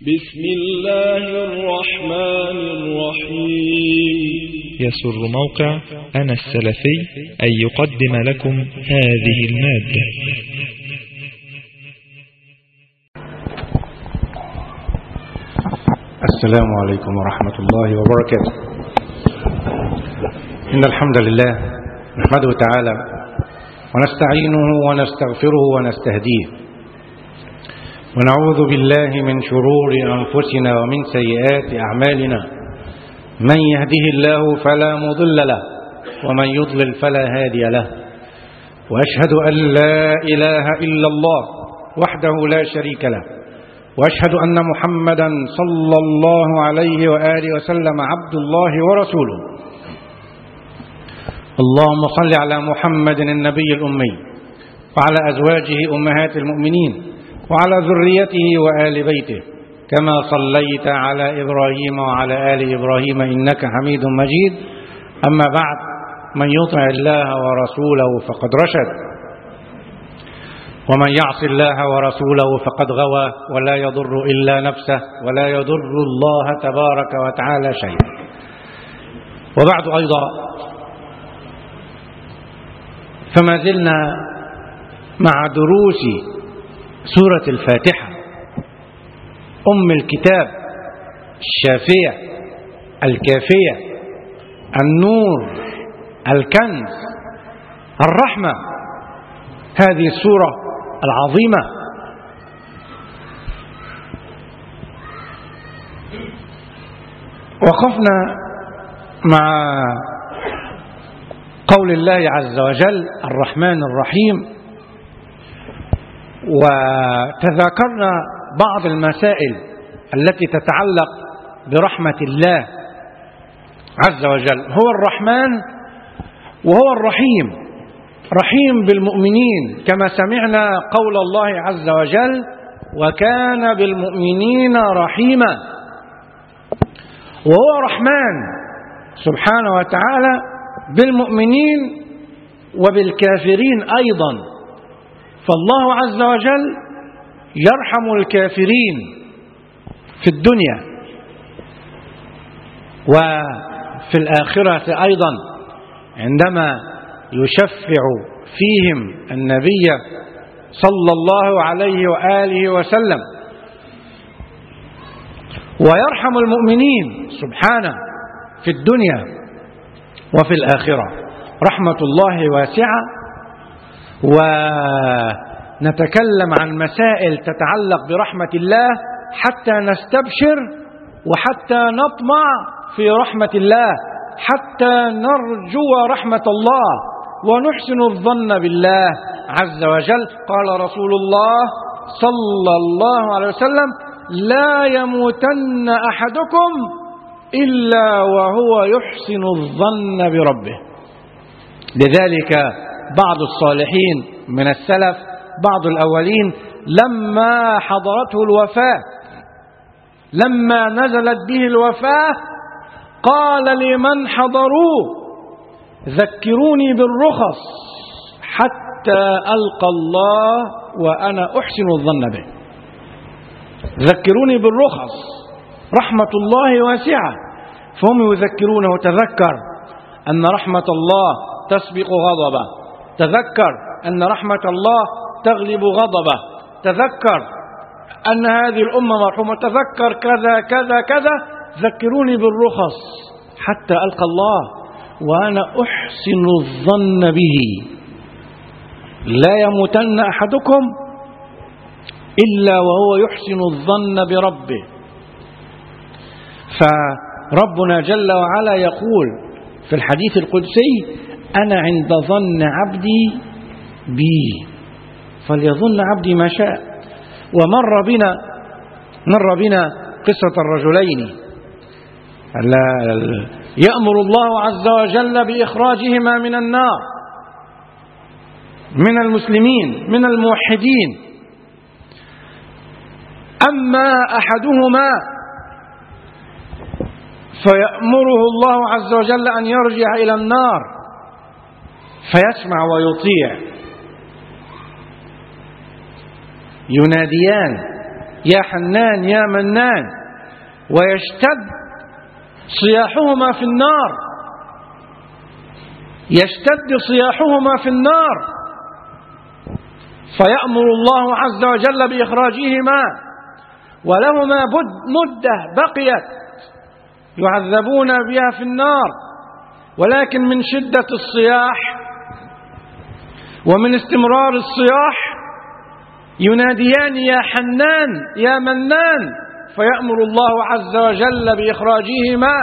بسم الله الرحمن الرحيم يسر موقع أنا السلفي أن يقدم لكم هذه المادة السلام عليكم ورحمة الله وبركاته إن الحمد لله نحمده تعالى ونستعينه ونستغفره ونستهديه ونعوذ بالله من شرور أنفسنا ومن سيئات أعمالنا من يهده الله فلا مضل له ومن يضلل فلا هادي له وأشهد أن لا إله إلا الله وحده لا شريك له وأشهد أن محمدا صلى الله عليه وآله وسلم عبد الله ورسوله اللهم صل على محمد النبي الأمي وعلى أزواجه أمهات المؤمنين وعلى ذريته وآل بيته كما صليت على إبراهيم وعلى آل إبراهيم إنك حميد مجيد أما بعد من يطع الله ورسوله فقد رشد ومن يعص الله ورسوله فقد غوى ولا يضر إلا نفسه ولا يضر الله تبارك وتعالى شيئا وبعد أيضا فما زلنا مع دروس سورة الفاتحة أم الكتاب الشافية الكافية النور الكنز الرحمة هذه السورة العظيمة وقفنا مع قول الله عز وجل الرحمن الرحيم وتذاكرنا بعض المسائل التي تتعلق برحمة الله عز وجل هو الرحمن وهو الرحيم رحيم بالمؤمنين كما سمعنا قول الله عز وجل وكان بالمؤمنين رحيما وهو رحمن سبحانه وتعالى بالمؤمنين وبالكافرين أيضا فالله عز وجل يرحم الكافرين في الدنيا وفي الآخرة أيضا عندما يشفع فيهم النبي صلى الله عليه وآله وسلم ويرحم المؤمنين سبحانه في الدنيا وفي الآخرة رحمة الله واسعة ونتكلم عن مسائل تتعلق برحمة الله حتى نستبشر وحتى نطمع في رحمة الله حتى نرجو رحمة الله ونحسن الظن بالله عز وجل قال رسول الله صلى الله عليه وسلم لا يموتن أحدكم إلا وهو يحسن الظن بربه لذلك بعض الصالحين من السلف بعض الأولين لما حضرته الوفاة لما نزلت به الوفاة قال لمن حضروه ذكروني بالرخص حتى ألقى الله وأنا أحسن الظن به ذكروني بالرخص رحمة الله واسعة فهم يذكرونه تذكر أن رحمة الله تسبق غضبه تذكر أن رحمة الله تغلب غضبه تذكر أن هذه الأمة مرحومة تذكر كذا كذا كذا ذكروني بالرخص حتى ألقى الله وأنا أحسن الظن به لا يموتن أحدكم إلا وهو يحسن الظن بربه فربنا جل وعلا يقول في الحديث القدسي أنا عند ظن عبدي بي فليظن عبدي ما شاء ومر بنا مر بنا قصة الرجلين يأمر الله عز وجل بإخراجهما من النار من المسلمين من الموحدين أما أحدهما فيأمره الله عز وجل أن يرجع إلى النار فيسمع ويطيع يناديان يا حنان يا منان ويشتد صياحهما في النار يشتد صياحهما في النار فيأمر الله عز وجل بإخراجهما ولهما بد مدة بقيت يعذبون بها في النار ولكن من شدة الصياح ومن استمرار الصياح يناديان يا حنان يا منان فيأمر الله عز وجل بإخراجهما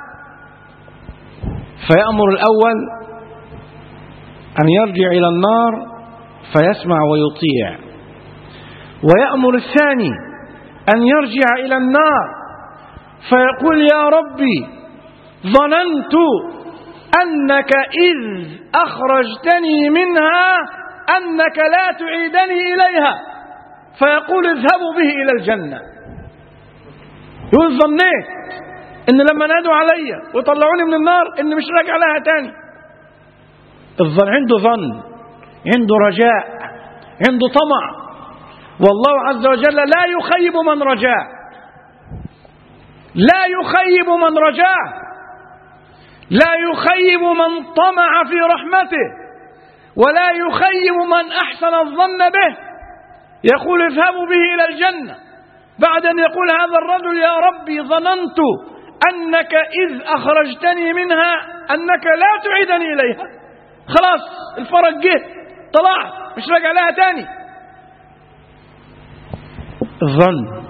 فيأمر الأول أن يرجع إلى النار فيسمع ويطيع ويأمر الثاني أن يرجع إلى النار فيقول يا ربي ظننت أنك إذ أخرجتني منها أنك لا تعيدني إليها فيقول اذهبوا به إلى الجنة يقول ظنيت إن لما نادوا عليا وطلعوني من النار إن مش راجع لها تاني الظن عنده ظن عنده رجاء عنده طمع والله عز وجل لا يخيب من رجاه لا يخيب من رجاه لا يخيب من طمع في رحمته ولا يخيب من أحسن الظن به يقول اذهبوا به إلى الجنة بعد أن يقول هذا الرجل يا ربي ظننت أنك إذ أخرجتني منها أنك لا تعيدني إليها خلاص الفرج جه طلعت مش راجع لها تاني الظن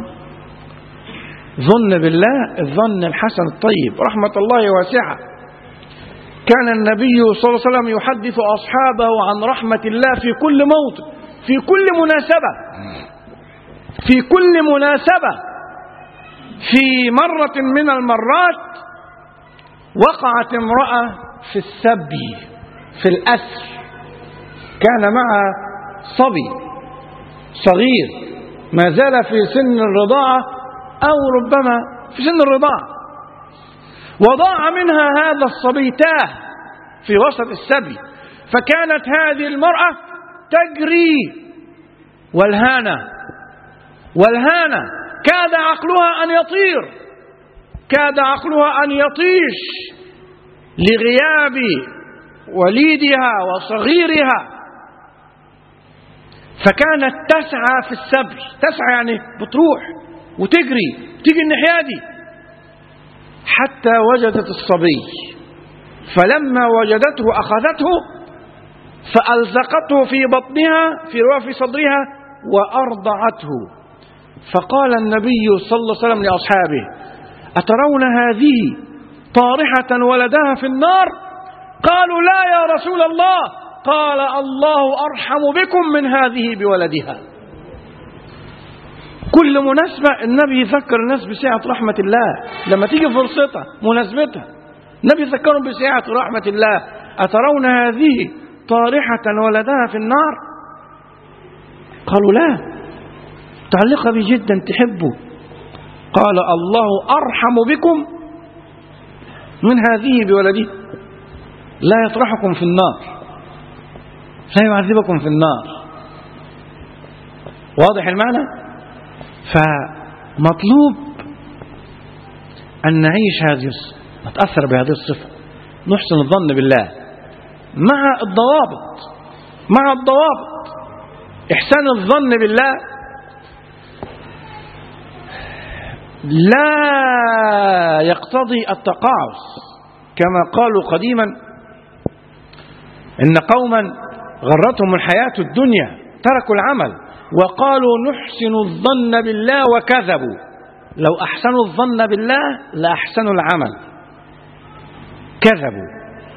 ظن بالله الظن الحسن الطيب رحمة الله واسعة كان النبي صلى الله عليه وسلم يحدث أصحابه عن رحمة الله في كل موطن في كل مناسبة في كل مناسبة في مرة من المرات وقعت امرأة في السبي في الأسر كان معها صبي صغير ما زال في سن الرضاعة أو ربما في سن الرضاعة وضاع منها هذا الصبي تاه في وسط السبي فكانت هذه المرأة تجري والهانة والهانة كاد عقلها أن يطير كاد عقلها أن يطيش لغياب وليدها وصغيرها فكانت تسعى في السبي تسعى يعني بتروح وتجري تيجي الناحية دي حتى وجدت الصبي فلما وجدته أخذته فألزقته في بطنها في رواية في صدرها وأرضعته فقال النبي صلى الله عليه وسلم لأصحابه أترون هذه طارحة ولدها في النار قالوا لا يا رسول الله قال الله أرحم بكم من هذه بولدها كل مناسبة النبي يذكر الناس بسعة رحمة الله لما تيجي فرصتها مناسبتها النبي يذكرهم بسعة رحمة الله أترون هذه طارحة ولدها في النار قالوا لا تعلق بي جدا تحبه قال الله أرحم بكم من هذه بولده لا يطرحكم في النار لا يعذبكم في النار واضح المعنى فمطلوب أن نعيش هذه نتأثر بهذه الصفة نحسن الظن بالله مع الضوابط مع الضوابط إحسان الظن بالله لا يقتضي التقاعس كما قالوا قديما إن قوما غرتهم الحياة الدنيا تركوا العمل وقالوا نحسن الظن بالله وكذبوا لو أحسنوا الظن بالله لأحسنوا العمل كذبوا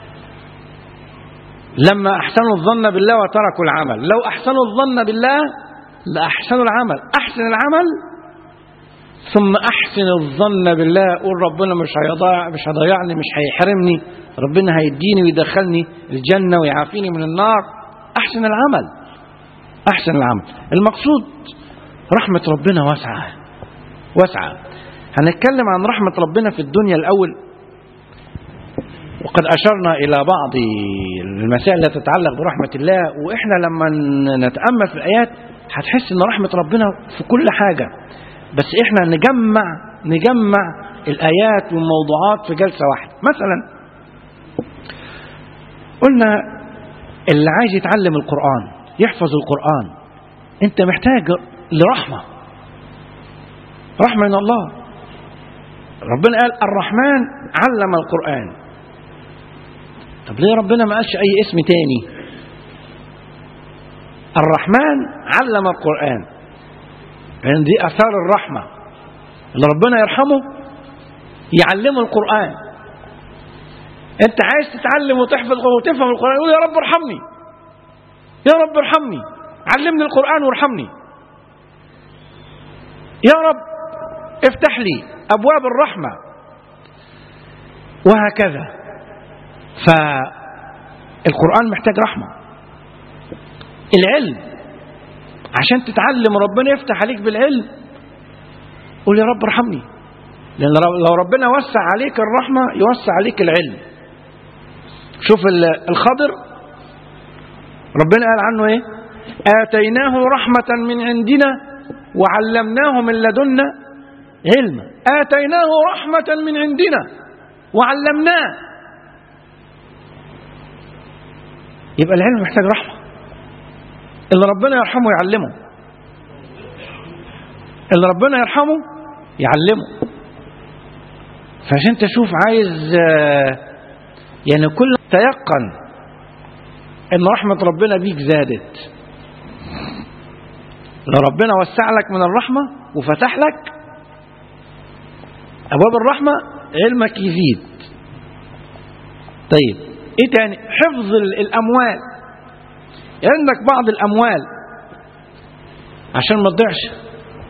لما أحسنوا الظن بالله وتركوا العمل لو أحسنوا الظن بالله لأحسنوا العمل أحسن العمل ثم أحسن الظن بالله قول ربنا مش هيضيع مش هيضيعني مش هيحرمني ربنا هيديني ويدخلني الجنة ويعافيني من النار أحسن العمل أحسن العمل المقصود رحمة ربنا واسعة واسعة هنتكلم عن رحمة ربنا في الدنيا الأول وقد أشرنا إلى بعض المسائل التي تتعلق برحمة الله وإحنا لما نتأمل في الآيات هتحس إن رحمة ربنا في كل حاجة بس احنا نجمع نجمع الآيات والموضوعات في جلسة واحدة مثلا قلنا اللي عايز يتعلم القرآن يحفظ القرآن انت محتاج لرحمة رحمة من الله ربنا قال الرحمن علم القرآن طب ليه ربنا ما قالش أي اسم تاني الرحمن علم القرآن يعني دي أثار الرحمة اللي ربنا يرحمه يعلمه القرآن أنت عايز تتعلم وتحفظ وتفهم القرآن يقول يا رب ارحمني يا رب ارحمني علمني القرآن وارحمني يا رب افتح لي أبواب الرحمة وهكذا فالقرآن محتاج رحمة العلم عشان تتعلم ربنا يفتح عليك بالعلم قول يا رب ارحمني لأن لو ربنا وسع عليك الرحمة يوسع عليك العلم شوف الخضر ربنا قال عنه ايه آتيناه رحمة من عندنا وعلمناه من لدنا علما آتيناه رحمة من عندنا وعلمناه يبقى العلم محتاج رحمة اللي ربنا يرحمه يعلمه اللي ربنا يرحمه يعلمه فعشان تشوف عايز يعني كل تيقن ان رحمة ربنا بيك زادت لو ربنا وسع لك من الرحمة وفتح لك أبواب الرحمة علمك يزيد طيب ايه تاني حفظ الأموال يعني عندك بعض الأموال عشان ما تضيعش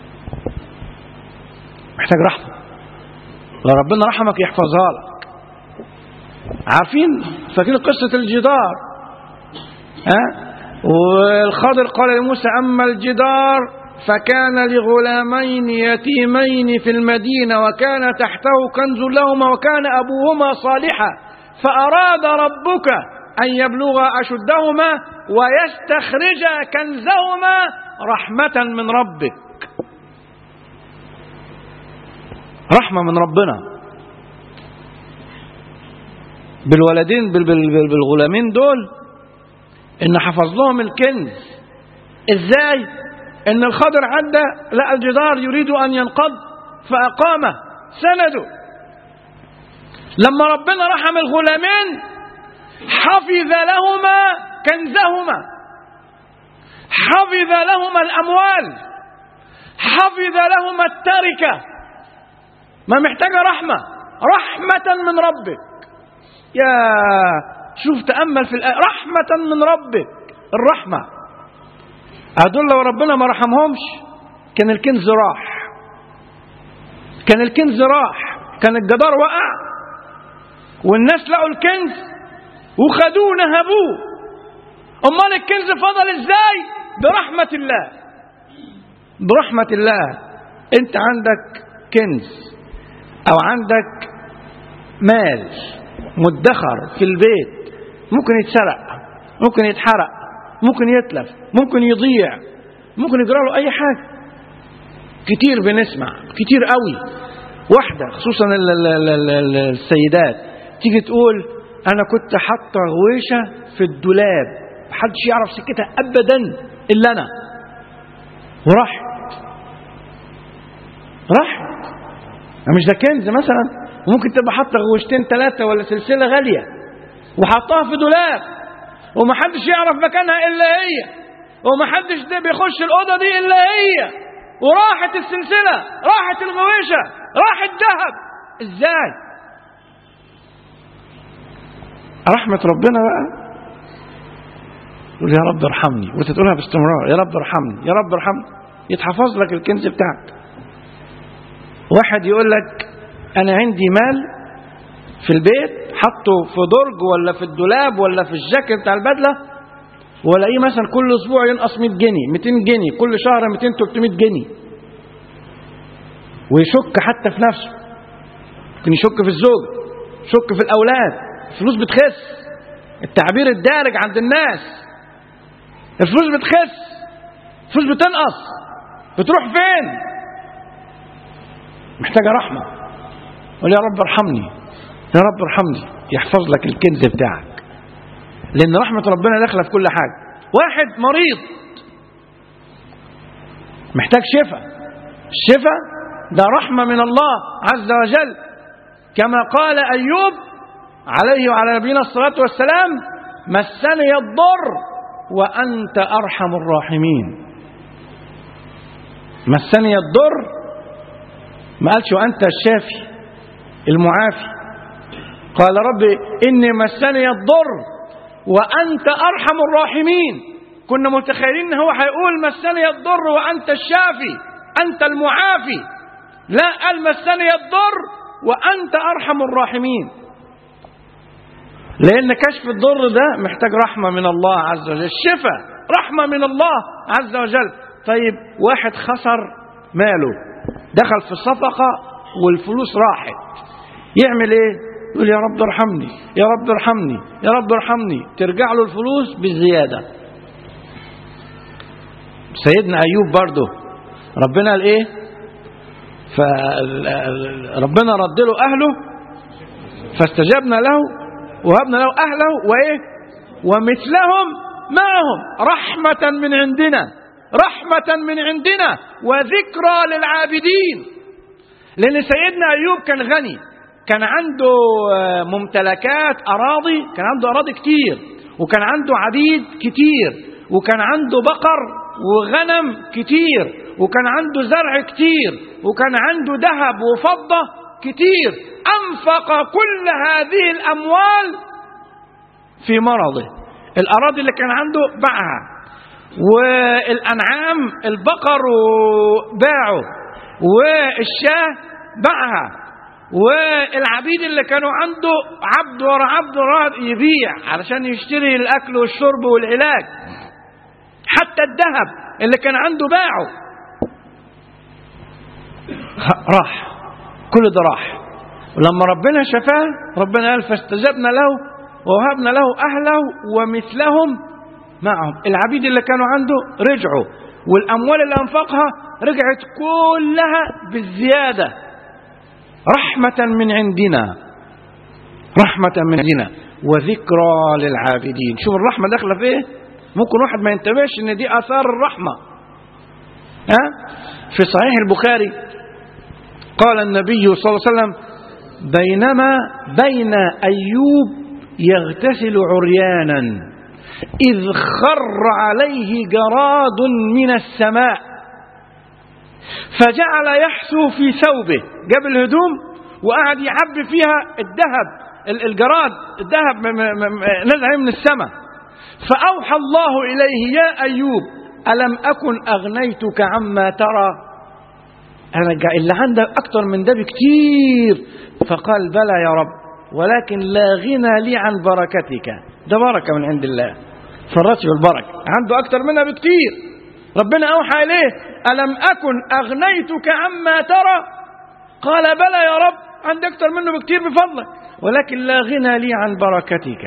محتاج رحمة لو ربنا رحمك يحفظها لك عارفين فاكرين قصة الجدار ها والخضر قال لموسى أما الجدار فكان لغلامين يتيمين في المدينة وكان تحته كنز لهما وكان أبوهما صالحا فأراد ربك أن يبلغا أشدهما ويستخرجا كنزهما رحمة من ربك رحمة من ربنا بالولدين بالغلامين دول ان حفظ لهم الكنز ازاي ان الخضر عدى لقى الجدار يريد ان ينقض فاقامه سنده لما ربنا رحم الغلامين حفظ لهما كنزهما حفظ لهما الاموال حفظ لهما التركه ما محتاجه رحمه رحمه من ربك يا شوف تأمل في الآية رحمة من ربك الرحمة هدول لو ربنا ما رحمهمش كان الكنز راح كان الكنز راح كان الجدار وقع والناس لقوا الكنز وخدوه نهبوه امال الكنز فضل ازاي برحمة الله برحمة الله انت عندك كنز او عندك مال مدخر في البيت ممكن يتسرق ممكن يتحرق ممكن يتلف ممكن يضيع ممكن يجرى له اي حاجه كتير بنسمع كتير قوي واحده خصوصا ال ال ال ال ال السيدات تيجي تقول انا كنت حاطه غويشه في الدولاب محدش يعرف سكتها ابدا الا انا وراحت راحت مش ده كنز مثلا ممكن تبقى حاطه غوشتين ثلاثه ولا سلسله غاليه وحطها في دولاب ومحدش يعرف مكانها الا هي ومحدش ده بيخش الاوضه دي الا هي وراحت السلسله راحت الغويشه راح الذهب ازاي رحمه ربنا بقى تقول يا رب ارحمني وانت تقولها باستمرار يا رب ارحمني يا رب ارحمني يتحفظ لك الكنز بتاعك واحد يقول لك انا عندي مال في البيت حطه في درج ولا في الدولاب ولا في الجاكيت بتاع البدله والاقيه مثلا كل اسبوع ينقص 100 جنيه 200 جنيه كل شهر 200 300 جنيه ويشك حتى في نفسه ممكن يشك في الزوجه يشك في الاولاد الفلوس بتخس التعبير الدارج عند الناس الفلوس بتخس الفلوس بتنقص بتروح فين محتاجة رحمة قول يا رب ارحمني يا رب ارحمني يحفظ لك الكنز بتاعك لأن رحمة ربنا داخلة في كل حاجة واحد مريض محتاج شفاء الشفاء ده رحمة من الله عز وجل كما قال أيوب عليه وعلى نبينا الصلاة والسلام مسني الضر وأنت أرحم الراحمين مسني الضر ما قالش وأنت الشافي المعافي قال رب إني مسني الضر وأنت أرحم الراحمين كنا متخيلين ان هو هيقول مسني الضر وأنت الشافي أنت المعافي لا قال مسني الضر وأنت أرحم الراحمين لأن كشف الضر ده محتاج رحمة من الله عز وجل الشفاء رحمة من الله عز وجل طيب واحد خسر ماله دخل في الصفقة والفلوس راحت يعمل ايه يقول يا رب ارحمني يا رب ارحمني يا رب ارحمني ترجع له الفلوس بالزيادة سيدنا أيوب برضه ربنا قال ايه فربنا رد له أهله فاستجبنا له وهبنا له أهله وإيه ومثلهم معهم رحمة من عندنا رحمة من عندنا وذكرى للعابدين لأن سيدنا أيوب كان غني كان عنده ممتلكات أراضي كان عنده أراضي كتير وكان عنده عبيد كتير وكان عنده بقر وغنم كتير وكان عنده زرع كتير وكان عنده ذهب وفضة كتير أنفق كل هذه الأموال في مرضه الأراضي اللي كان عنده باعها والأنعام البقر باعه والشاه باعها والعبيد اللي كانوا عنده عبد ورا عبد ورا يبيع علشان يشتري الأكل والشرب والعلاج حتى الذهب اللي كان عنده باعه راح كل ده راح ولما ربنا شفاه ربنا قال فاستجبنا له ووهبنا له أهله ومثلهم معهم العبيد اللي كانوا عنده رجعوا والأموال اللي أنفقها رجعت كلها بالزيادة رحمة من عندنا رحمة من عندنا وذكرى للعابدين شوف الرحمة داخلة في ايه ممكن واحد ما ينتبهش ان دي اثار الرحمة ها في صحيح البخاري قال النبي صلى الله عليه وسلم بينما بين ايوب يغتسل عريانا إذ خر عليه جراد من السماء فجعل يحثو في ثوبه جاب الهدوم وقعد يعبي فيها الذهب الجراد الذهب نزل من السماء فأوحى الله إليه يا أيوب ألم أكن أغنيتك عما ترى أنا اللي عندك أكتر من ده بكتير فقال بلى يا رب ولكن لا غنى لي عن بركتك ده بركة من عند الله فرته البركة عنده أكتر منها بكتير ربنا أوحى إليه ألم أكن أغنيتك عما ترى قال بلى يا رب عندي أكتر منه بكتير بفضلك ولكن لا غنى لي عن بركتك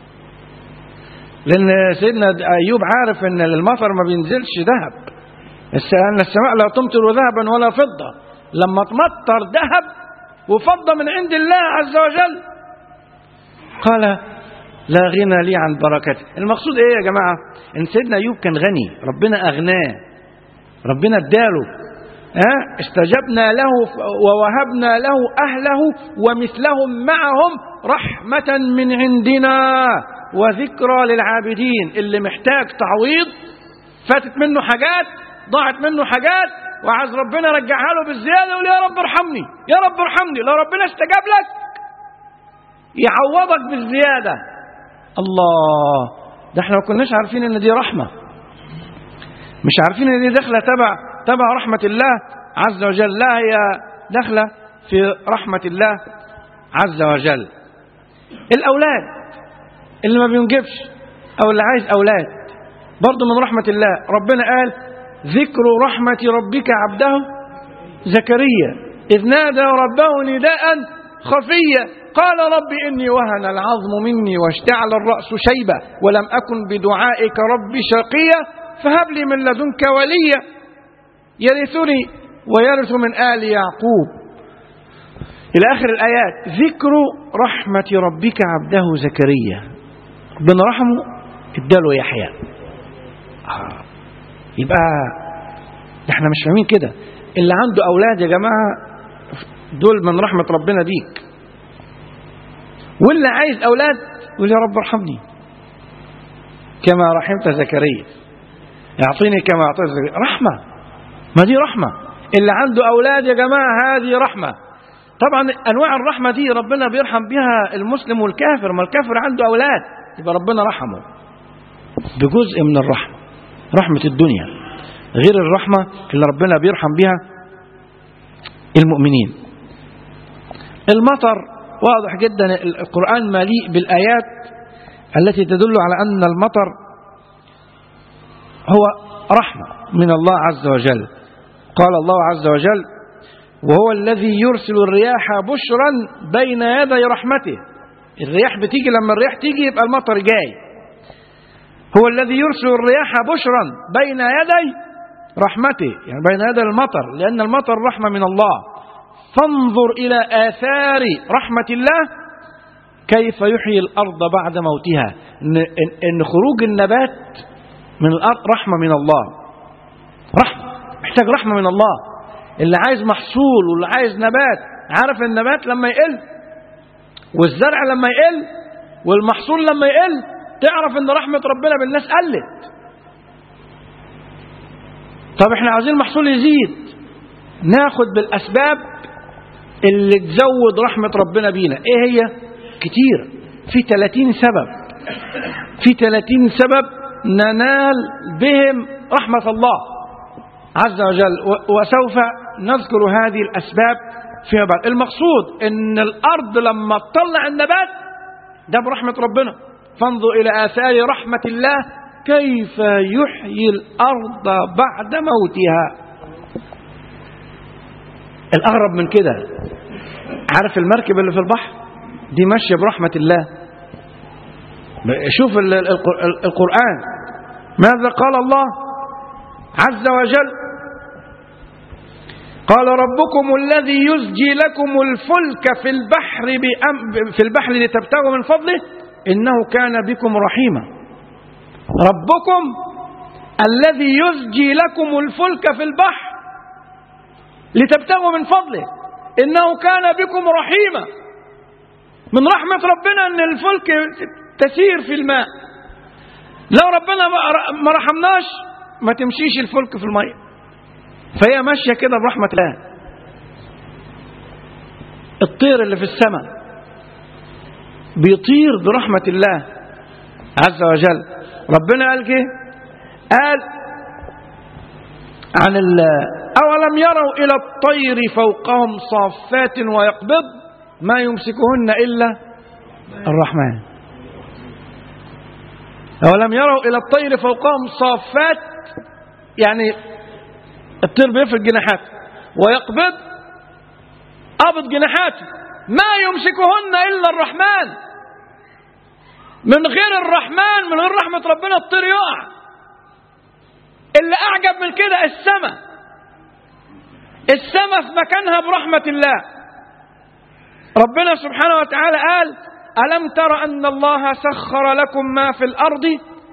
لأن سيدنا أيوب عارف أن المطر ما بينزلش ذهب أن السماء لا تمطر ذهبا ولا فضة لما تمطر ذهب وفضة من عند الله عز وجل قال لا غنى لي عن بركته المقصود ايه يا جماعة ان سيدنا ايوب كان غني ربنا اغناه ربنا اداله ها استجبنا له ووهبنا له اهله ومثلهم معهم رحمة من عندنا وذكرى للعابدين اللي محتاج تعويض فاتت منه حاجات ضاعت منه حاجات وعايز ربنا رجعها له بالزيادة يقول يا رب ارحمني يا رب ارحمني لو ربنا استجاب لك يعوضك بالزيادة الله ده احنا ما كناش عارفين ان دي رحمة مش عارفين ان دي داخلة تبع تبع رحمة الله عز وجل لا هي داخلة في رحمة الله عز وجل الأولاد اللي ما بينجبش أو اللي عايز أولاد برضه من رحمة الله ربنا قال ذكر رحمة ربك عبده زكريا إذ نادى ربه نداء خفيا قال رب إني وهن العظم مني واشتعل الرأس شيبة ولم أكن بدعائك رب شقيا فهب لي من لدنك وليا يرثني ويرث من آل يعقوب إلى آخر الآيات ذكر رحمة ربك عبده زكريا ربنا رحمه اداله يحيى آه. يبقى ده احنا مش فاهمين كده اللي عنده أولاد يا جماعة دول من رحمة ربنا بيك واللي عايز أولاد يقول يا رب ارحمني كما رحمت زكريا يعطيني كما أعطيت زكريا رحمة ما دي رحمة اللي عنده أولاد يا جماعة هذه رحمة طبعا أنواع الرحمة دي ربنا بيرحم بها المسلم والكافر ما الكافر عنده أولاد يبقى ربنا رحمه بجزء من الرحمة رحمة الدنيا غير الرحمة اللي ربنا بيرحم بها المؤمنين المطر واضح جدا القرآن مليء بالآيات التي تدل على أن المطر هو رحمة من الله عز وجل قال الله عز وجل وهو الذي يرسل الرياح بشرا بين يدي رحمته الرياح بتيجي لما الرياح تيجي يبقى المطر جاي هو الذي يرسل الرياح بشرا بين يدي رحمته يعني بين يدي المطر لأن المطر رحمة من الله فانظر إلى آثار رحمة الله كيف يحيي الأرض بعد موتها إن, إن خروج النبات من الأرض رحمة من الله رحمة محتاج رحمة من الله اللي عايز محصول واللي عايز نبات عارف النبات لما يقل والزرع لما يقل والمحصول لما يقل تعرف ان رحمة ربنا بالناس قلت طب احنا عايزين المحصول يزيد ناخد بالاسباب اللي تزود رحمة ربنا بينا ايه هي كتير في 30 سبب في 30 سبب ننال بهم رحمة الله عز وجل وسوف نذكر هذه الأسباب فيما بعد المقصود ان الأرض لما تطلع النبات ده برحمة ربنا فانظر إلى آثار رحمة الله كيف يحيي الأرض بعد موتها الأغرب من كده عارف المركب اللي في البحر دي ماشية برحمة الله شوف القرآن ماذا قال الله عز وجل قال ربكم الذي يزجي لكم الفلك في البحر في البحر لتبتغوا من فضله إنه كان بكم رحيما ربكم الذي يزجي لكم الفلك في البحر لتبتغوا من فضله إنه كان بكم رحيما من رحمة ربنا أن الفلك تسير في الماء لو ربنا ما رحمناش ما تمشيش الفلك في المية فهي ماشية كده برحمة الله الطير اللي في السماء بيطير برحمة الله عز وجل ربنا قال كده قال عن أولم يروا إلى الطير فوقهم صافات ويقبض ما يمسكهن إلا الرحمن أولم يروا إلى الطير فوقهم صافات يعني الطير بيفرد جناحاته ويقبض قبض جناحاته ما يمسكهن إلا الرحمن من غير الرحمن من غير رحمة ربنا الطير يقع اللي أعجب من كده السماء السماء في مكانها برحمة الله ربنا سبحانه وتعالى قال ألم تر أن الله سخر لكم ما في الأرض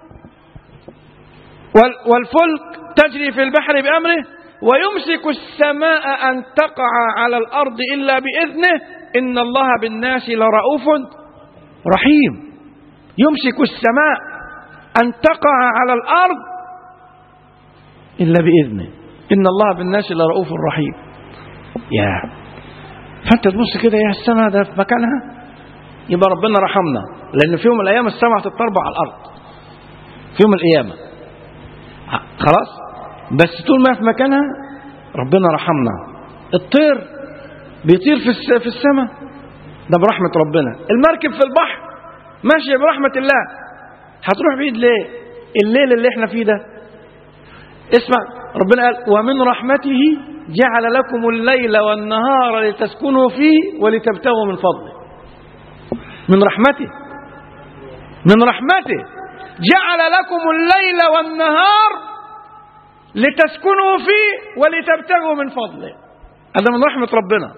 والفلك تجري في البحر بأمره ويمسك السماء أن تقع على الأرض إلا بإذنه إن الله بالناس لرؤوف رحيم يمسك السماء أن تقع على الأرض إلا بإذنه إن الله بالناس لرؤوف رحيم يا فأنت تبص كده يا السماء ده في مكانها يبقى ربنا رحمنا لأن في يوم من الأيام السماء هتتربع على الأرض في يوم القيامة خلاص بس طول ما في مكانها ربنا رحمنا الطير بيطير في في السماء ده برحمة ربنا المركب في البحر ماشية برحمة الله هتروح بعيد ليه الليل اللي احنا فيه ده اسمع ربنا قال ومن رحمته جعل لكم الليل والنهار لتسكنوا فيه ولتبتغوا من فضله من رحمته من رحمته جعل لكم الليل والنهار لتسكنوا فيه ولتبتغوا من فضله هذا من رحمة ربنا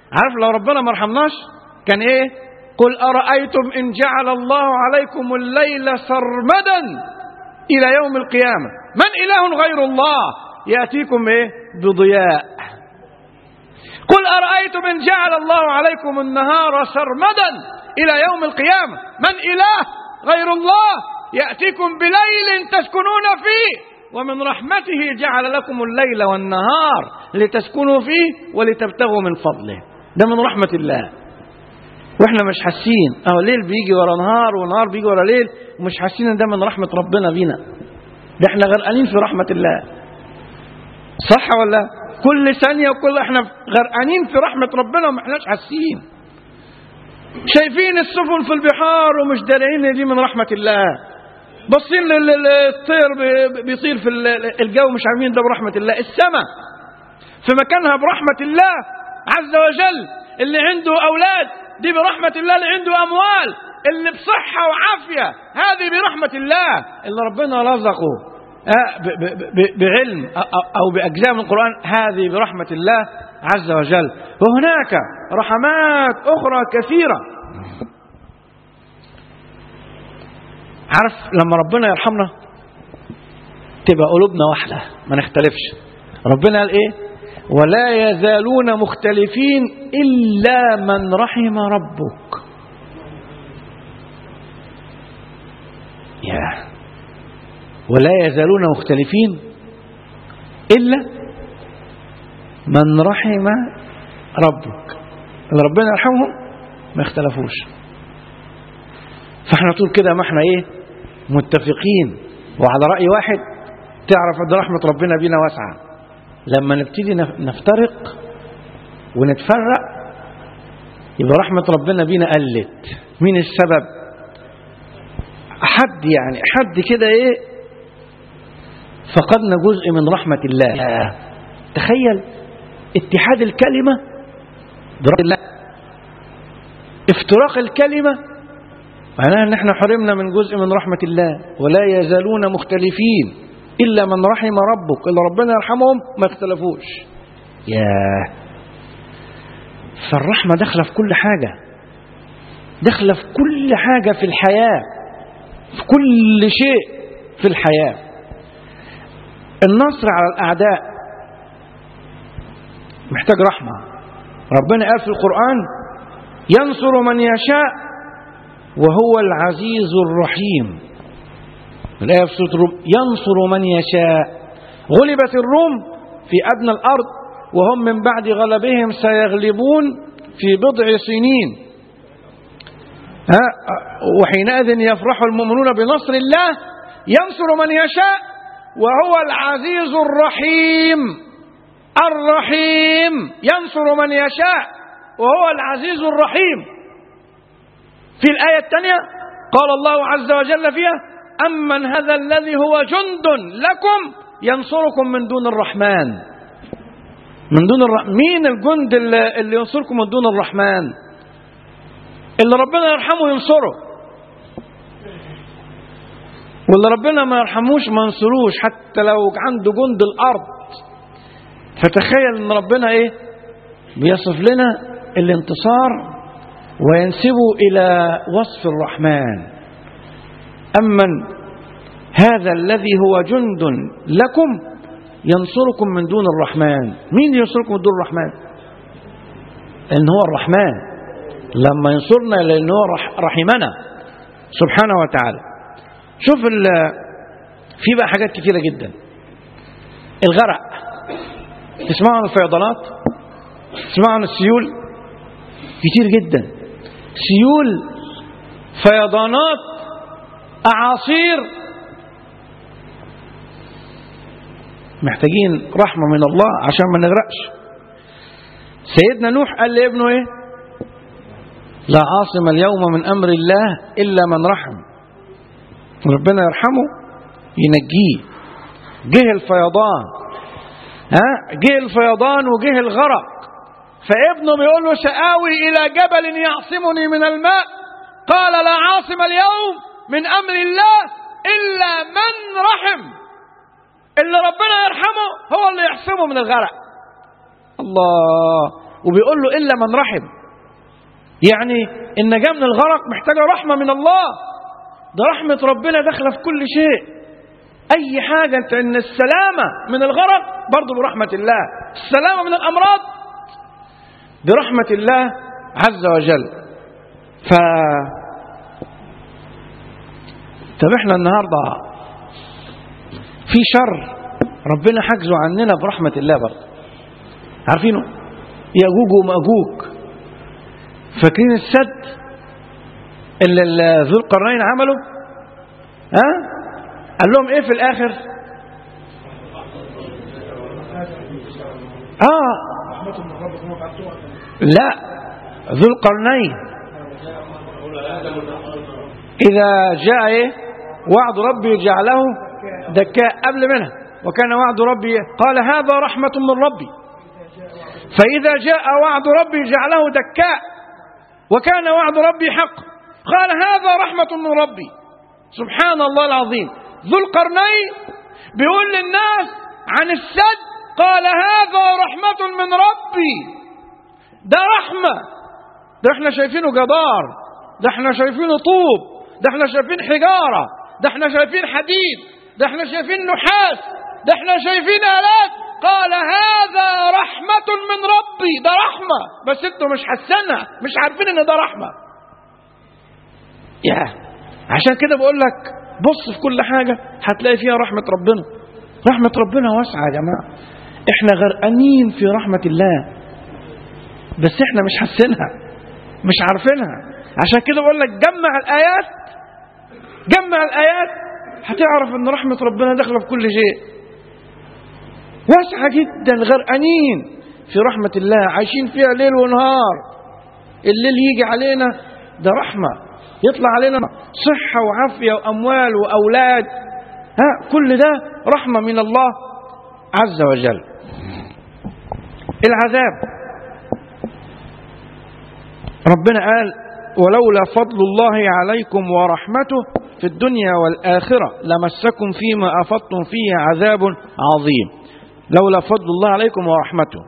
عارف لو ربنا ما رحمناش كان ايه قل أرأيتم إن جعل الله عليكم الليل سرمدا إلى يوم القيامة من إله غير الله يأتيكم إيه بضياء قل أرأيتم إن جعل الله عليكم النهار سرمدا إلى يوم القيامة من إله غير الله يأتيكم بليل تسكنون فيه ومن رحمته جعل لكم الليل والنهار لتسكنوا فيه ولتبتغوا من فضله ده من رحمة الله واحنا مش حاسين اهو ليل بيجي ورا نهار ونهار بيجي ورا ليل ومش حاسين ان ده من رحمة ربنا بينا ده احنا غرقانين في رحمة الله صح ولا كل ثانية وكل احنا غرقانين في رحمة ربنا وما احناش حاسين شايفين السفن في البحار ومش دارين ان دي من رحمة الله باصين للطير بيطير في الجو مش عارفين ده برحمة الله السماء في مكانها برحمة الله عز وجل اللي عنده أولاد دي برحمة الله اللي عنده أموال اللي بصحة وعافية هذه برحمة الله اللي ربنا رزقه بعلم أو بأجزاء من القرآن هذه برحمة الله عز وجل وهناك رحمات أخرى كثيرة عارف لما ربنا يرحمنا تبقى قلوبنا واحدة ما نختلفش ربنا قال ايه ولا يزالون مختلفين إلا من رحم ربك يا ولا يزالون مختلفين إلا من رحم ربك اللي ربنا يرحمهم ما يختلفوش فاحنا طول كده ما احنا ايه متفقين وعلى رأي واحد تعرف ان رحمة ربنا بينا واسعة لما نبتدي نفترق ونتفرق يبقى رحمة ربنا بينا قلت مين السبب حد يعني حد كده ايه فقدنا جزء من رحمة الله تخيل اتحاد الكلمة برحمة الله افتراق الكلمة معناها ان احنا حرمنا من جزء من رحمة الله ولا يزالون مختلفين إلا من رحم ربك اللي ربنا يرحمهم ما يختلفوش ياه فالرحمة داخلة في كل حاجة داخلة في كل حاجة في الحياة في كل شيء في الحياة النصر على الأعداء محتاج رحمة ربنا قال في القرآن ينصر من يشاء وهو العزيز الرحيم الآية في سورة الروم ينصر من يشاء غلبت الروم في أدنى الأرض وهم من بعد غلبهم سيغلبون في بضع سنين ها وحينئذ يفرح المؤمنون بنصر الله ينصر من يشاء وهو العزيز الرحيم الرحيم ينصر من يشاء وهو العزيز الرحيم في الآية الثانية قال الله عز وجل فيها أمن هذا الذي هو جند لكم ينصركم من دون الرحمن من دون الرحمن مين الجند اللي, اللي ينصركم من دون الرحمن اللي ربنا يرحمه ينصره واللي ربنا ما يرحموش ما ينصروش حتى لو عنده جند الأرض فتخيل ان ربنا ايه بيصف لنا الانتصار وينسبه الى وصف الرحمن أمن هذا الذي هو جند لكم ينصركم من دون الرحمن مين ينصركم من دون الرحمن لأن هو الرحمن لما ينصرنا لأن هو رحمنا سبحانه وتعالى شوف في بقى حاجات كثيرة جدا الغرق تسمعوا عن الفيضانات تسمعوا عن السيول كتير جدا سيول فيضانات أعاصير محتاجين رحمة من الله عشان ما نغرقش سيدنا نوح قال لابنه ايه لا عاصم اليوم من أمر الله إلا من رحم ربنا يرحمه ينجيه جه الفيضان ها جه الفيضان وجه الغرق فابنه بيقول له سآوي إلى جبل يعصمني من الماء قال لا عاصم اليوم من أمر الله إلا من رحم اللي ربنا يرحمه هو اللي يحسمه من الغرق الله وبيقول له إلا من رحم يعني النجاة من الغرق محتاجة رحمة من الله ده رحمة ربنا داخلة في كل شيء أي حاجة أنت إن السلامة من الغرق برضه برحمة الله السلامة من الأمراض برحمة الله عز وجل ف طب احنا النهارده في شر ربنا حجزه عننا برحمة الله برضه عارفينه يأجوج ومأجوج فاكرين السد اللي اللي ذو القرنين عمله ها قال لهم ايه في الاخر اه لا ذو القرنين اذا جاء ايه وعد ربي جعله دكاء قبل منها وكان وعد ربي قال هذا رحمة من ربي فإذا جاء وعد ربي جعله دكاء وكان وعد ربي حق قال هذا رحمة من ربي سبحان الله العظيم ذو القرنين بيقول للناس عن السد قال هذا رحمة من ربي ده رحمة ده احنا شايفينه جدار ده احنا شايفينه طوب ده احنا شايفين حجارة ده احنا شايفين حديد ده احنا شايفين نحاس ده احنا شايفين آلات قال هذا رحمة من ربي ده رحمة بس انتوا مش حاسينها مش عارفين ان ده رحمة يا عشان كده بقول لك بص في كل حاجة هتلاقي فيها رحمة ربنا رحمة ربنا واسعة يا جماعة احنا غرقانين في رحمة الله بس احنا مش حاسينها مش عارفينها عشان كده بقول لك جمع الآيات جمع الآيات هتعرف ان رحمة ربنا داخلة في كل شيء واسعة جدا غرقانين في رحمة الله عايشين فيها ليل ونهار الليل يجي علينا ده رحمة يطلع علينا صحة وعافية وأموال وأولاد ها كل ده رحمة من الله عز وجل العذاب ربنا قال ولولا فضل الله عليكم ورحمته في الدنيا والآخرة لمسكم فيما أفضتم فيه عذاب عظيم لولا فضل الله عليكم ورحمته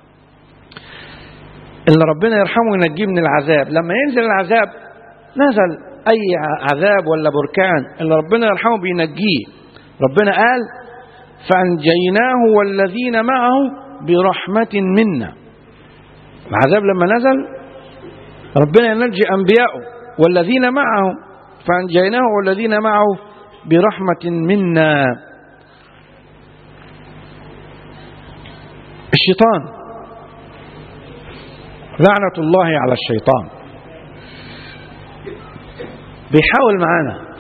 اللي ربنا يرحمه ينجيه من العذاب لما ينزل العذاب نزل أي عذاب ولا بركان اللي ربنا يرحمه بينجيه ربنا قال فأنجيناه والذين معه برحمة منا العذاب لما نزل ربنا ينجي أنبياءه والذين معه فأنجيناه والذين معه برحمة منا الشيطان لعنة الله على الشيطان بيحاول معانا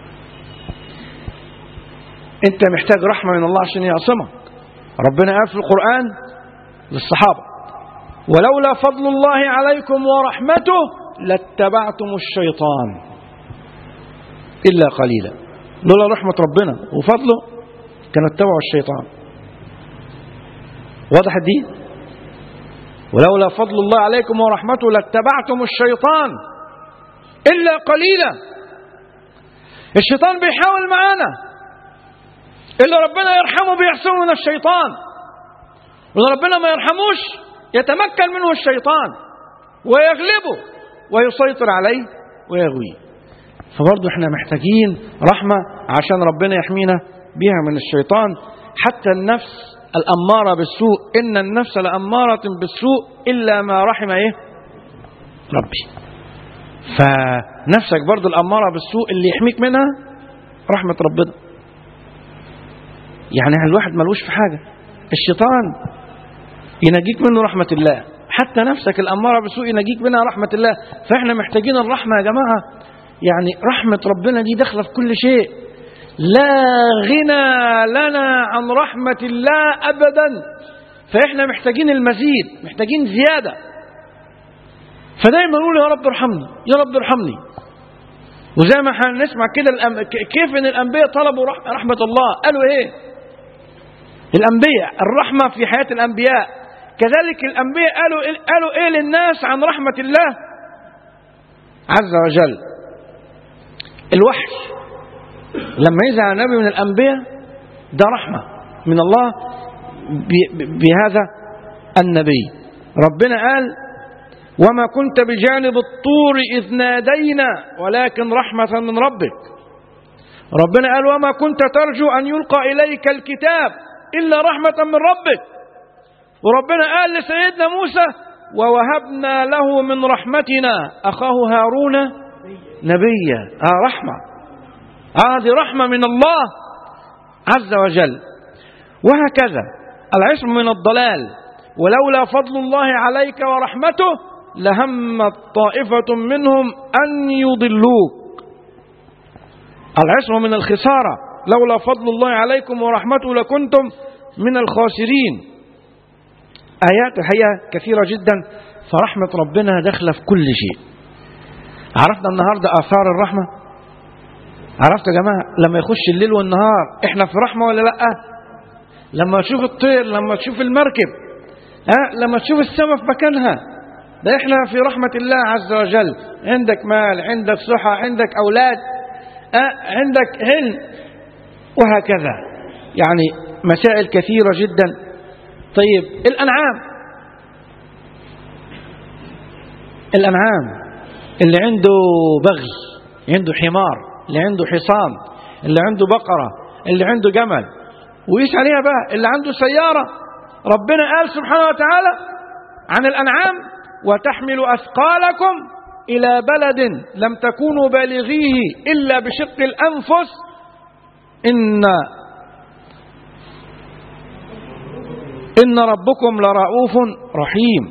انت محتاج رحمة من الله عشان يعصمك ربنا قال في القرآن للصحابة ولولا فضل الله عليكم ورحمته لاتبعتم الشيطان إلا قليلا لولا رحمة ربنا وفضله كانوا اتبعوا الشيطان واضح دي ولولا فضل الله عليكم ورحمته لاتبعتم الشيطان إلا قليلا الشيطان بيحاول معانا اللي ربنا يرحمه بيحسنه من الشيطان واللي ربنا ما يرحموش يتمكن منه الشيطان ويغلبه ويسيطر عليه ويغويه فبرضه احنا محتاجين رحمة عشان ربنا يحمينا بها من الشيطان حتى النفس الأمارة بالسوء إن النفس لأمارة بالسوء إلا ما رحم إيه ربي فنفسك برضه الأمارة بالسوء اللي يحميك منها رحمة ربنا يعني الواحد ملوش في حاجة الشيطان ينجيك منه رحمة الله حتى نفسك الأمارة بالسوء ينجيك منها رحمة الله فإحنا محتاجين الرحمة يا جماعة يعني رحمة ربنا دي داخلة في كل شيء لا غنى لنا عن رحمة الله أبدا فإحنا محتاجين المزيد محتاجين زيادة فدايما نقول يا رب ارحمني يا رب ارحمني وزي ما هنسمع كده الأم... كيف ان الانبياء طلبوا رح... رحمه الله قالوا ايه الانبياء الرحمه في حياه الانبياء كذلك الانبياء قالوا قالوا ايه للناس عن رحمه الله عز وجل الوحي لما يزعل نبي من الانبياء ده رحمه من الله ب... بهذا النبي ربنا قال وما كنت بجانب الطور إذ نادينا ولكن رحمة من ربك ربنا قال وما كنت ترجو أن يلقى إليك الكتاب إلا رحمة من ربك وربنا قال لسيدنا موسى ووهبنا له من رحمتنا أخاه هارون نبيا آه رحمة هذه آه رحمة من الله عز وجل وهكذا العصم من الضلال ولولا فضل الله عليك ورحمته لهمت طائفة منهم أن يضلوك العصم من الخسارة لولا فضل الله عليكم ورحمته لكنتم من الخاسرين آيات الحقيقة كثيرة جدا فرحمة ربنا داخلة في كل شيء عرفنا النهاردة آثار الرحمة عرفت يا جماعة لما يخش الليل والنهار احنا في رحمة ولا لأ لما تشوف الطير لما تشوف المركب ها لما تشوف السماء في مكانها ده احنا في رحمة الله عز وجل عندك مال عندك صحة عندك أولاد ها عندك علم وهكذا يعني مسائل كثيرة جدا طيب الأنعام الأنعام اللي عنده بغل عنده حمار اللي عنده حصان اللي عنده بقرة اللي عنده جمل ويس عليها بقى اللي عنده سيارة ربنا قال سبحانه وتعالى عن الأنعام وتحمل أثقالكم إلى بلد لم تكونوا بالغيه إلا بشق الأنفس إن إن ربكم لرؤوف رحيم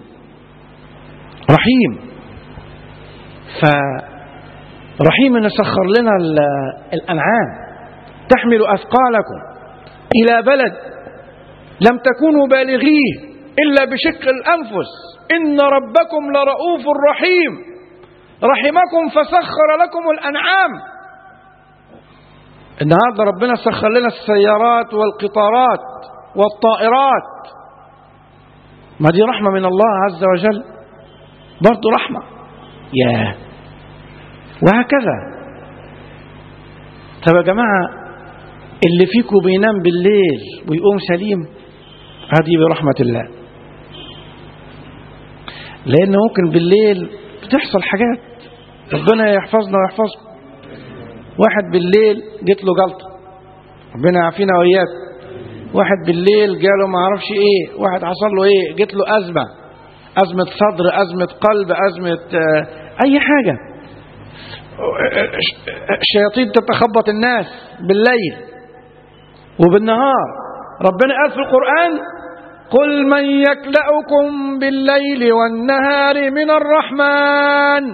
رحيم فرحيم أن سخر لنا الأنعام تحمل أثقالكم إلى بلد لم تكونوا بالغيه إلا بشق الأنفس إن ربكم لرؤوف رحيم رحمكم فسخر لكم الأنعام النهاردة ربنا سخر لنا السيارات والقطارات والطائرات ما دي رحمة من الله عز وجل برضو رحمة يا وهكذا طب يا جماعة اللي فيكم بينام بالليل ويقوم سليم هذه برحمة الله لأن ممكن بالليل بتحصل حاجات ربنا يحفظنا ويحفظكم واحد بالليل جت له جلطة ربنا يعافينا وإياك واحد بالليل جاله ما اعرفش ايه واحد حصل له ايه جت له أزمة أزمة صدر أزمة قلب أزمة آه أي حاجة الشياطين تتخبط الناس بالليل وبالنهار ربنا قال في القرآن قل من يكلأكم بالليل والنهار من الرحمن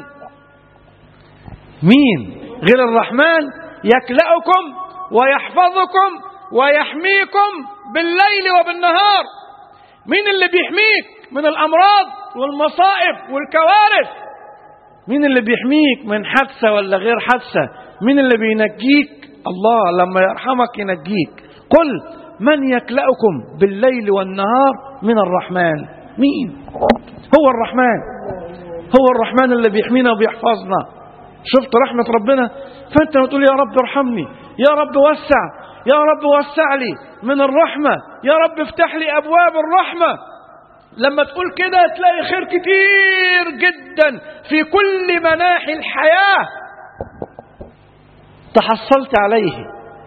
مين غير الرحمن يكلأكم ويحفظكم ويحميكم بالليل وبالنهار مين اللي بيحميك من الأمراض والمصائب والكوارث مين اللي بيحميك من حادثة ولا غير حادثة مين اللي بينجيك الله لما يرحمك ينجيك قل من يكلأكم بالليل والنهار من الرحمن مين هو الرحمن هو الرحمن اللي بيحمينا وبيحفظنا شفت رحمة ربنا فأنت بتقول يا رب ارحمني يا رب وسع يا رب وسع لي من الرحمة يا رب افتح لي أبواب الرحمة لما تقول كده تلاقي خير كتير جدا في كل مناحي الحياة تحصلت عليه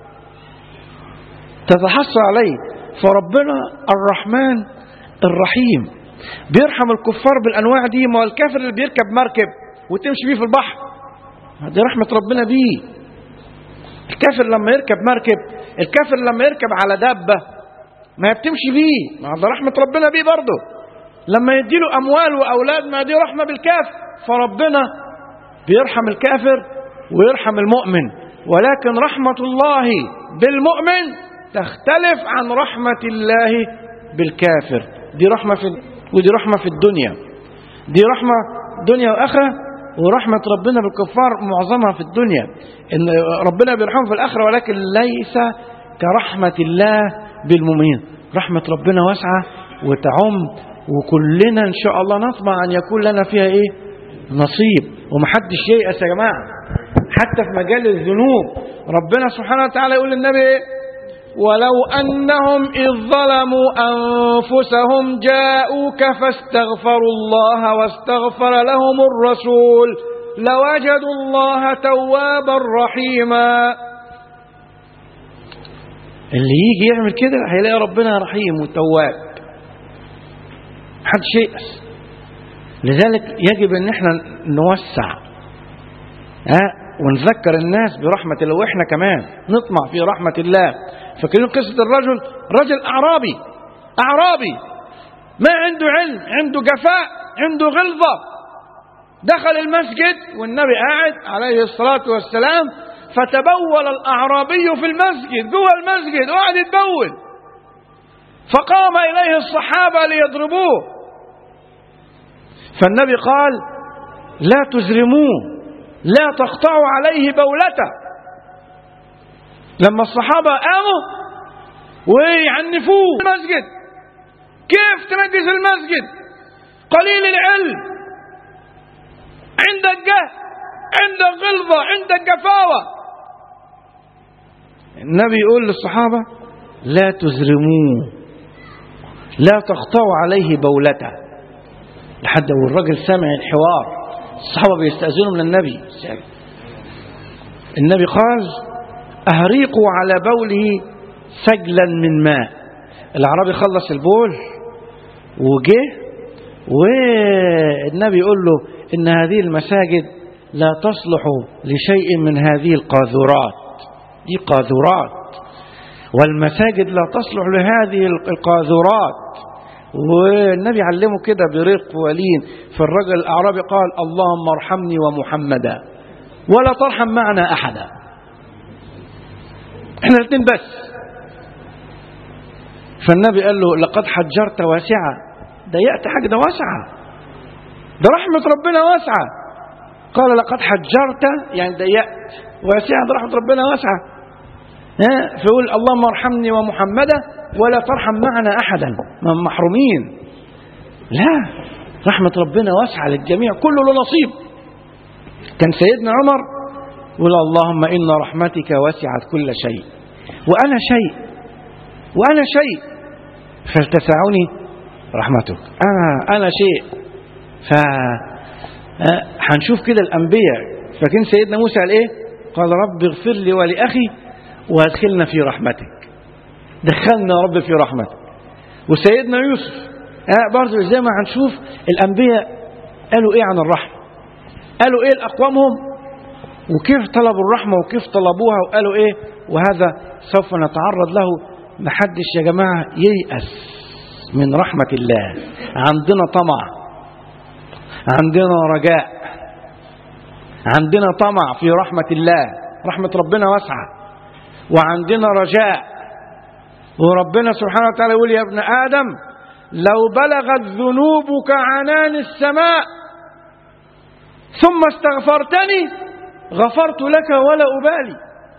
تتحصل عليه فربنا الرحمن الرحيم بيرحم الكفار بالأنواع دي ما هو الكافر اللي بيركب مركب وتمشي بيه في البحر دي رحمة ربنا بيه الكافر لما يركب مركب الكافر لما يركب على دابة ما بتمشي بيه ما ده رحمة ربنا بيه برضه لما يديله أموال وأولاد ما دي رحمة بالكافر فربنا بيرحم الكافر ويرحم المؤمن ولكن رحمة الله بالمؤمن تختلف عن رحمة الله بالكافر دي رحمة في ودي رحمة في الدنيا دي رحمة دنيا وآخرة ورحمة ربنا بالكفار معظمها في الدنيا إن ربنا بيرحمهم في الآخرة ولكن ليس كرحمة الله بالمؤمنين رحمة ربنا واسعة وتعم وكلنا إن شاء الله نطمع أن يكون لنا فيها إيه نصيب ومحدش ييأس يا جماعة حتى في مجال الذنوب ربنا سبحانه وتعالى يقول للنبي إيه ولو أنهم إذ ظلموا أنفسهم جاءوك فاستغفروا الله واستغفر لهم الرسول لوجدوا الله توابا رحيما اللي يجي يعمل كده هيلاقي ربنا رحيم وتواب محدش ييأس لذلك يجب ان احنا نوسع ها ونذكر الناس برحمة الله واحنا كمان نطمع في رحمة الله فاكرين قصة الرجل رجل أعرابي أعرابي ما عنده علم عنده جفاء عنده غلظة دخل المسجد والنبي قاعد عليه الصلاة والسلام فتبول الأعرابي في المسجد جوه المسجد وقعد يتبول فقام إليه الصحابة ليضربوه فالنبي قال لا تزرموه لا تقطعوا عليه بولته لما الصحابة قاموا ويعنفوه المسجد كيف تنجس المسجد قليل العلم عندك جهل عندك غلظة عندك جفاوة النبي يقول للصحابة لا تزرموه لا تقطعوا عليه بولته لحد والراجل سمع الحوار الصحابة بيستأذنوا من النبي النبي قال أهريقوا على بوله سجلا من ماء الأعرابي خلص البول وجه والنبي يقول له إن هذه المساجد لا تصلح لشيء من هذه القاذورات دي قاذورات والمساجد لا تصلح لهذه القاذورات والنبي علمه كده برق ولين فالرجل الأعرابي قال اللهم ارحمني ومحمدا ولا ترحم معنا أحدا احنا الاثنين بس فالنبي قال له لقد حجرت واسعة ضيقت حاجة ده واسعة ده رحمة ربنا واسعة قال لقد حجرت يعني ضيقت واسعة ده رحمة ربنا واسعة ها فيقول اللهم ارحمني ومحمدا ولا ترحم معنا أحدا من محرومين لا رحمة ربنا واسعة للجميع كله له نصيب كان سيدنا عمر يقول اللهم إن رحمتك وسعت كل شيء وأنا شيء وأنا شيء فلتسعني رحمتك أنا أنا شيء ف هنشوف كده الأنبياء فكان سيدنا موسى قال إيه قال رب اغفر لي ولأخي وادخلنا في رحمتك دخلنا يا رب في رحمتك وسيدنا يوسف آه برضه زي ما هنشوف الأنبياء قالوا إيه عن الرحمة قالوا إيه لأقوامهم وكيف طلبوا الرحمة وكيف طلبوها وقالوا إيه وهذا سوف نتعرض له محدش يا جماعة ييأس من رحمة الله عندنا طمع عندنا رجاء عندنا طمع في رحمة الله رحمة ربنا واسعة وعندنا رجاء وربنا سبحانه وتعالى يقول يا ابن آدم لو بلغت ذنوبك عنان السماء ثم استغفرتني غفرت لك ولا أبالي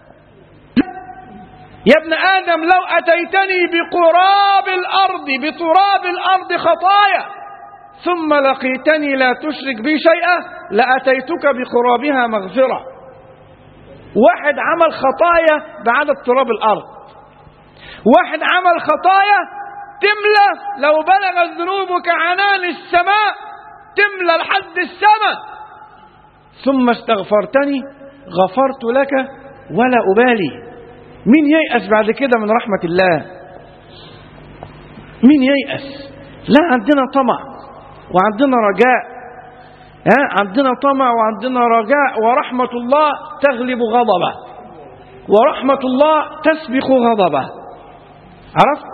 يا ابن آدم لو أتيتني بقراب الأرض بتراب الأرض خطايا ثم لقيتني لا تشرك بي شيئا لأتيتك بقرابها مغفرة واحد عمل خطايا بعدد تراب الأرض واحد عمل خطايا تملى لو بلغت ذنوبك عنان السماء تملى لحد السماء ثم استغفرتني غفرت لك ولا أبالي مين ييأس بعد كده من رحمة الله مين ييأس لا عندنا طمع وعندنا رجاء ها عندنا طمع وعندنا رجاء ورحمة الله تغلب غضبه ورحمة الله تسبق غضبه عرفت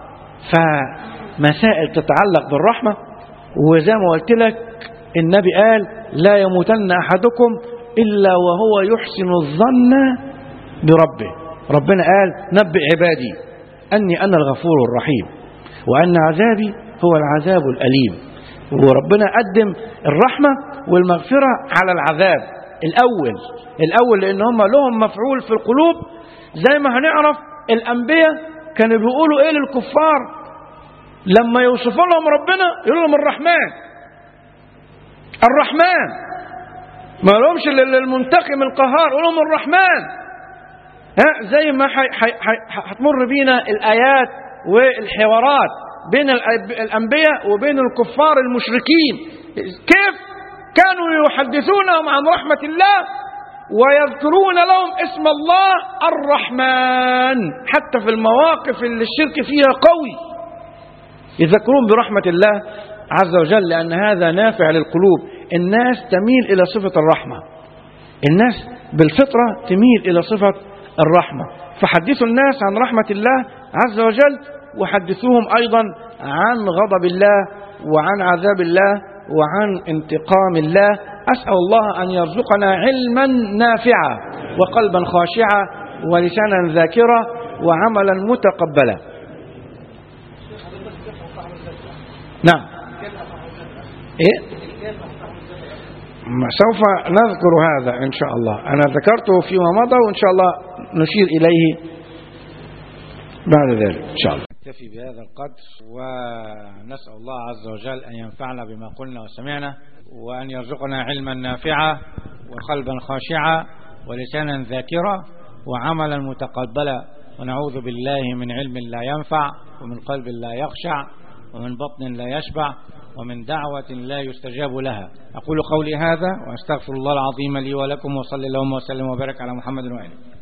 فمسائل تتعلق بالرحمة وزي ما قلت لك النبي قال لا يموتن أحدكم إلا وهو يحسن الظن بربه ربنا قال نبئ عبادي أني أنا الغفور الرحيم وأن عذابي هو العذاب الأليم وربنا قدم الرحمة والمغفرة على العذاب الأول الأول لأن هم لهم مفعول في القلوب زي ما هنعرف الأنبياء كانوا بيقولوا إيه للكفار لما يوصفوا لهم ربنا يقولوا لهم الرحمن الرحمن ما لهمش المنتقم القهار يقولوا لهم الرحمن ها زي ما حي- حي- حي- هتمر بينا الآيات والحوارات بين الأب- الأنبياء وبين الكفار المشركين كيف كانوا يحدثونهم عن رحمة الله ويذكرون لهم اسم الله الرحمن حتى في المواقف اللي الشرك فيها قوي يذكرون برحمة الله عز وجل لأن هذا نافع للقلوب الناس تميل إلى صفة الرحمة الناس بالفطرة تميل إلى صفة الرحمة فحدثوا الناس عن رحمة الله عز وجل وحدثوهم أيضا عن غضب الله وعن عذاب الله وعن انتقام الله أسأل الله أن يرزقنا علما نافعا وقلبا خاشعا ولسانا ذاكرا وعملا متقبلا نعم إيه؟ ما سوف نذكر هذا إن شاء الله أنا ذكرته فيما مضى وإن شاء الله نشير إليه بعد ذلك إن شاء الله نكتفي بهذا القدر ونسأل الله عز وجل أن ينفعنا بما قلنا وسمعنا وأن يرزقنا علما نافعا وقلبا خاشعا ولسانا ذاكرا وعملا متقبلا ونعوذ بالله من علم لا ينفع ومن قلب لا يخشع ومن بطن لا يشبع ومن دعوة لا يستجاب لها أقول قولي هذا وأستغفر الله العظيم لي ولكم وصلى اللهم وسلم وبارك على محمد وآله